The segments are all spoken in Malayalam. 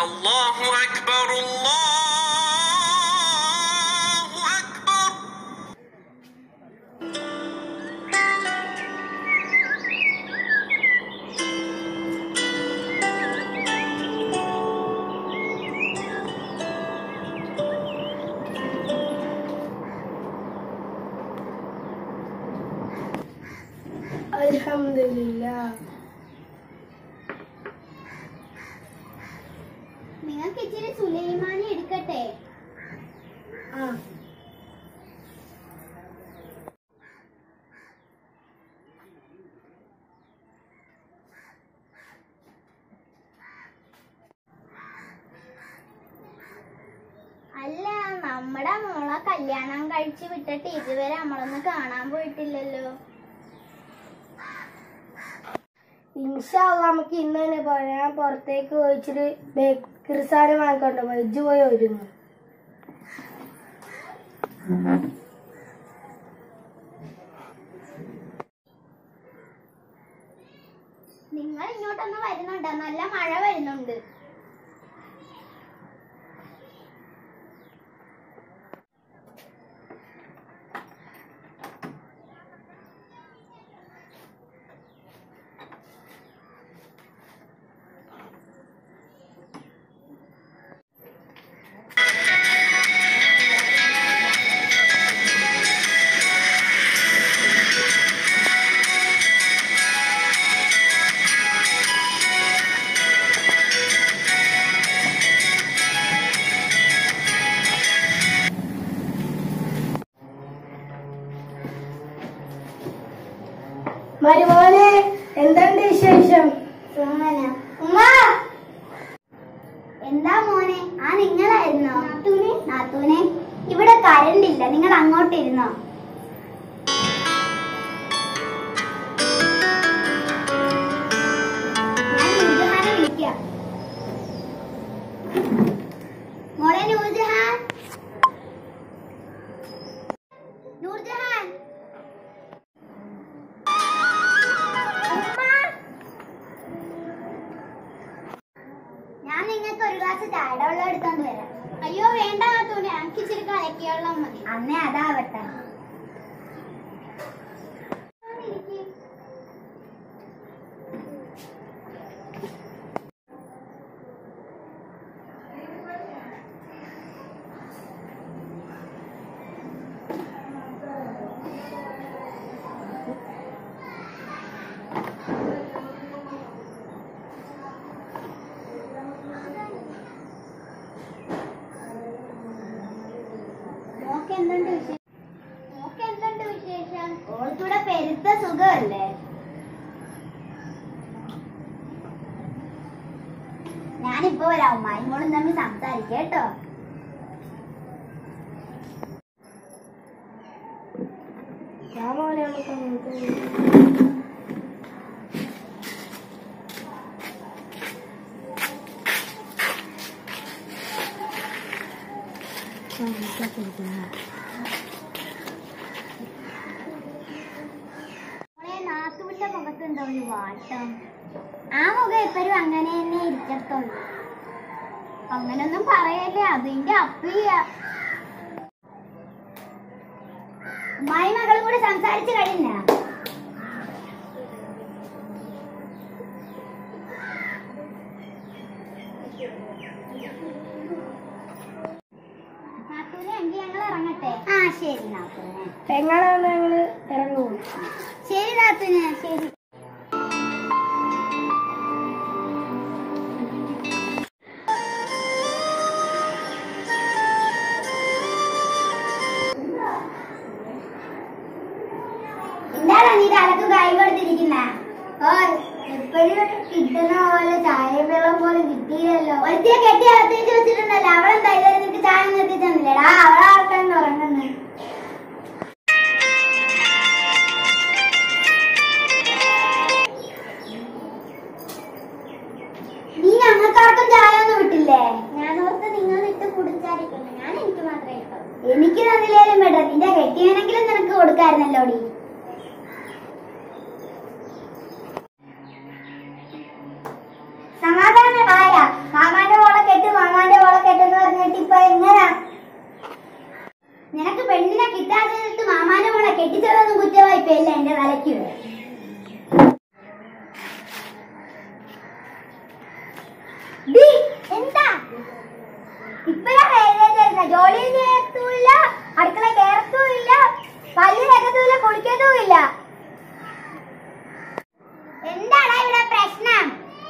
الله أكبر الله أكبر അൽഹംദുലില്ലാ നിങ്ങൾക്ക് ഇച്ചിരി സുലൈമാനി എടുക്കട്ടെ ആ അല്ല നമ്മുടെ മോളെ കല്യാണം കഴിച്ച് വിട്ടിട്ട് ഇതുവരെ നമ്മളൊന്ന് കാണാൻ പോയിട്ടില്ലല്ലോ ഇൻഷാല്ല നമുക്ക് ഇന്ന് തന്നെ പോരാം ഞാൻ പുറത്തേക്ക് പോയിച്ചിട്ട് ബേക്കറി സാധനം വാങ്ങിക്കൊണ്ട് പോയി ഇജ്ജ് പോയി ഒരുങ്ങും നിങ്ങൾ ഇങ്ങോട്ടൊന്ന് വരുന്നുണ്ട് നല്ല മഴ വരുന്നുണ്ട് മരുമോനെ എന്തുണ്ട് വിശേഷം ഉമ്മ എന്താ മോനെ ആ നിങ്ങളായിരുന്നോ നാത്തൂനെ നാത്തൂനെ ഇവിടെ കരണ്ട് ഇല്ല നിങ്ങൾ അങ്ങോട്ട് ഇരുന്നോ ഞാൻ നൂർജഹാനെ വിളിക്കാം മോളെ നൂർജഹാൻ നൂർജഹാൻ ഉമ്മ ഞാൻ നിങ്ങൾക്ക് ഒരു ഗ്ലാസ് ചായയുടെ വെള്ളം എടുത്തോണ്ട് വരാം അയ്യോ വേണ്ട നാത്തൂനെ എനിക്ക് ഇച്ചിരി കലക്കിയ വെള്ളം മതി അന്നേ അതാവട്ടെ മോക്ക് എന്തുണ്ട് വിശേഷം മോക്ക് എന്തുണ്ട് വിശേഷം ഓൾക്കൂടെ പെരുത്ത സുഖമല്ലേ ഞാനിപ്പോ വരാം ഉമ്മായും മോളും തമ്മിൽ സംസാരിക്കാം കേട്ടോ ഞാൻ മോനെ നമുക്ക് അങ്ങോട്ട് പോയി. മോളെ നാത്തുവിന്റെ മുഖത്ത് എന്തോ ഒരു വാട്ടം ആ മുഖം എപ്പോഴും അങ്ങനെ തന്നെ ഇരിക്കത്തുള്ളൂ അങ്ങനൊന്നും പറയല്ലേ അതിന്റെ അപ്പിയ ഉമ്മായി മകളും കൂടി സംസാരിച്ചു കഴിഞ്ഞ നാത്തൂനെ എങ്കിൽ ഞങ്ങൾ ഇറങ്ങട്ടെ ആ ശരി നാത്തൂനെ എങ്ങനെയാണ് ഞങ്ങള് ഇറങ്ങും ശരി നാത്തൂനെ ശരി എന്താണ് നീ തലക്ക് കൈ കൊടുത്തിരിക്കുന്ന എപ്പോഴും കിട്ടുന്ന പോലെ ചായ വെള്ളം പോലെ കിട്ടിയില്ലല്ലോ ഒരുത്തിയെ കെട്ടി അകത്തേക്ക് വെച്ചിട്ടുണ്ടല്ലോ അവളെന്തായാലും നിനക്ക് ചായ നിർത്തി തന്നില്ലടാ അവളെ ആൾക്കാർ ഉറങ്ങുന്നു നീ ഞങ്ങൾക്കാർക്കും ചായ ഒന്നും വിട്ടില്ലേ ഞാൻ ഓർത്ത് നിങ്ങൾ ഇട്ട് കുടിച്ചായിരിക്കുന്നു ഞാൻ എനിക്ക് മാത്രമേ ഇട്ടുള്ളൂ എനിക്ക് തന്നില്ലേലും വേണ്ട നിന്റെ കെട്ടിയവനെങ്കിലും നിനക്ക് കൊടുക്കായിരുന്നല്ലോടി സമാധാനമായ മാമാന്റെ മോളെ കെട്ടി ഡി, എന്താ ഇപ്പഴാ റെയിൽവേ തരുന്ന ജോലി ചെയ്യത്തുമില്ല അടുക്കള കയറത്തുമില്ല പല്ല് തകത്തുമില്ല കുളിക്കത്തുമില്ല എന്താടാ ഇവിടെ പ്രശ്നം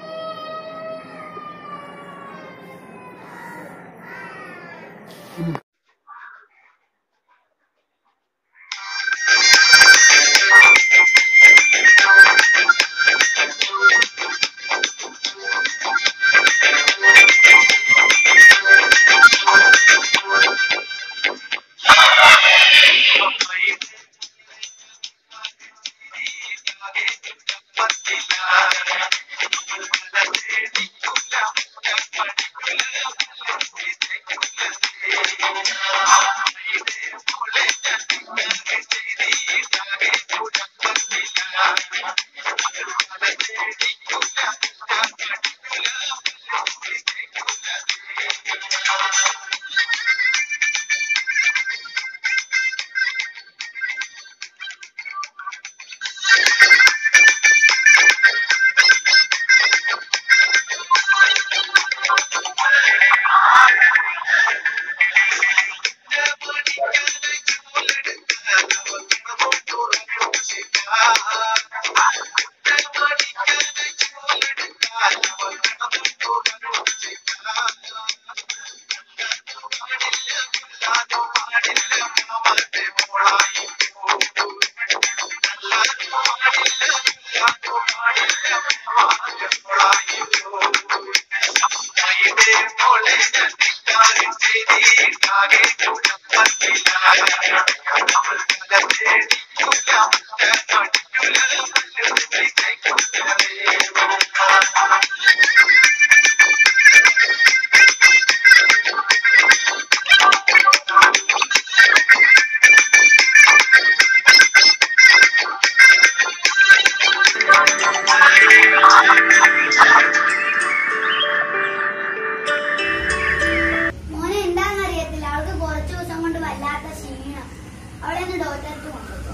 മോനെ എന്താണെന്ന് അറിയത്തില്ല അവൾക്ക് കുറച്ച് ദിവസം കൊണ്ട് വല്ലാത്ത ക്ഷീണം അവളെ ഒന്ന് ഡോക്ടർക്ക് കൊണ്ടുപോ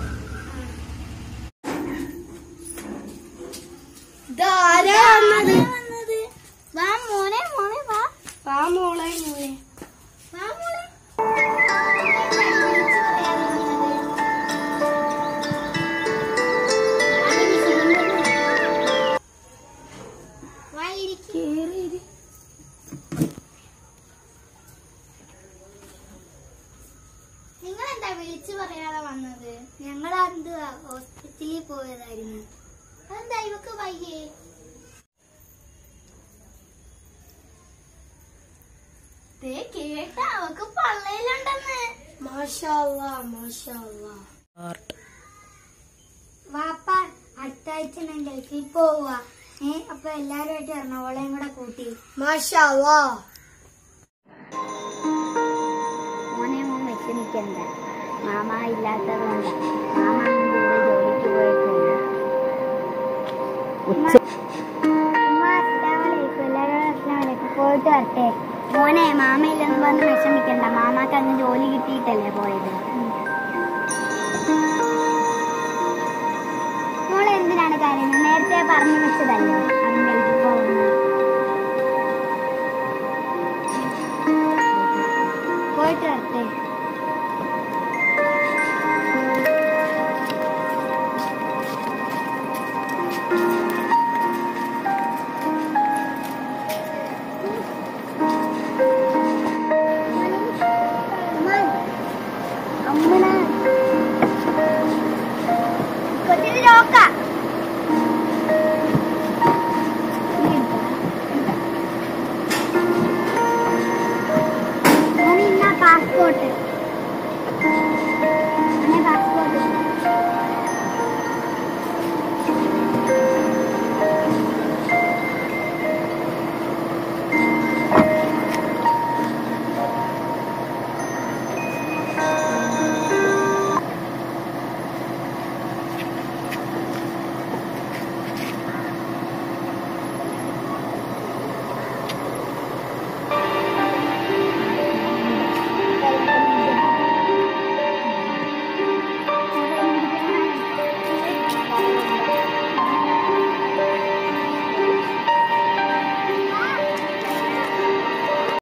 ഇതാരാ വന്നത് വാ മോനെ മോനെ വാ വാ മോളെ മോളെ വാ മോനെ വാ ഇരിക്ക്. കേറി നിങ്ങൾ എന്താ വിളിച്ചു പറയാതെ വന്നത് ഞങ്ങൾ എന്ത് ഹോസ്പിറ്റലിൽ പോയതായിരുന്നു അതെന്താ ഇവക്ക് വയ്യേ ദേ കേട്ട അവക്ക് പള്ളയിലുണ്ടെന്ന് മാഷാ അല്ലാ മാഷാ അല്ലാ വാപ്പ അടുത്ത ആഴ്ച ഞാൻ ഗൾഫിൽ പോവുക ഏ അപ്പൊ എല്ലാരുമായിട്ട് എറണാകുളം കൂടെ കൂട്ടി മാഷാ അല്ലാ മോനെ മോൻ വിഷമിക്കണ്ട മാമ ഇല്ലാത്തത് കൊണ്ട് മാമ അങ്ങ് ദൂരെ ജോലിക്ക് പോയിട്ടുണ്ട് പോയിട്ട് വരട്ടെ മോനെ മാമ ഇല്ലെന്ന് പറഞ്ഞ് വിഷമിക്കണ്ട മാമാക്ക് അങ്ങ് ജോലി കിട്ടിയിട്ടല്ലേ പോയത് മോളെ എന്തിനാണ് കാര്യം നേരത്തെ പറഞ്ഞു വെച്ചതല്ലേ